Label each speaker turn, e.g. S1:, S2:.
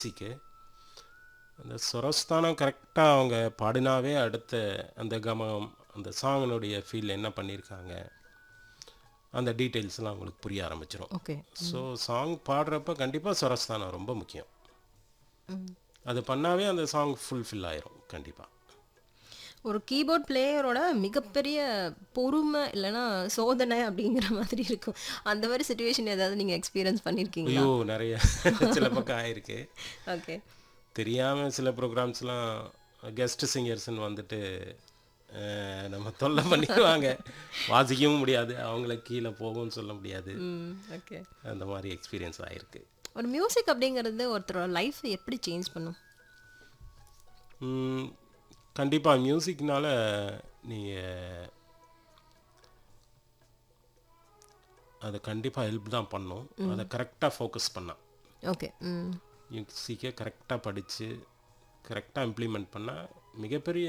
S1: மியூசிக்கு அந்த சுரஸ்தானம் கரெக்டாக அவங்க பாடினாவே அடுத்த அந்த கமம் அந்த சாங்கினுடைய ஃபீல் என்ன பண்ணியிருக்காங்க அந்த டீட்டெயில்ஸ்லாம் அவங்களுக்கு புரிய ஆரம்பிச்சிடும்
S2: ஓகே
S1: ஸோ சாங் பாடுறப்ப கண்டிப்பாக சுரஸ்தானம் ரொம்ப முக்கியம் அது பண்ணாவே அந்த சாங் ஃபுல்ஃபில் ஆயிரும் கண்டிப்பாக
S2: ஒரு கீபோர்ட் பிளேயரோட மிகப்பெரிய பொறுமை இல்லைன்னா சோதனை அப்படிங்கிற மாதிரி இருக்கும் அந்த மாதிரி சுச்சுவேஷன் ஏதாவது நீங்கள் எக்ஸ்பீரியன்ஸ் பண்ணியிருக்கீங்களா
S1: ஐயோ நிறைய சில பக்கம் ஆயிருக்கு
S2: ஓகே
S1: தெரியாமல் சில ப்ரோக்ராம்ஸ்லாம் கெஸ்ட் சிங்கர்ஸ்னு வந்துட்டு அஹ், நம்ம தொல்லை பண்ணிடுவாங்க வாசிக்கவும் முடியாது அவங்கள கீழே போகவும் சொல்ல முடியாது
S2: ம் ஓகே
S1: அந்த மாதிரி எக்ஸ்பீரியன்ஸ் ஆயிருக்கு
S2: ஒரு மியூசிக் அப்படிங்கிறது ஒருத்தரோட லைஃப் எப்படி சேஞ்ச் பண்ணும்
S1: கண்டிப்பாக மியூசிக்னால நீங்கள் அது கண்டிப்பாக ஹெல்ப் தான் பண்ணும் அதை கரெக்டாக ஃபோக்கஸ் பண்ணா
S2: ஓகே ம்
S1: மியூசிக்கை கரெக்டாக படித்து கரெக்டாக இம்ப்ளிமெண்ட் பண்ணால் மிகப்பெரிய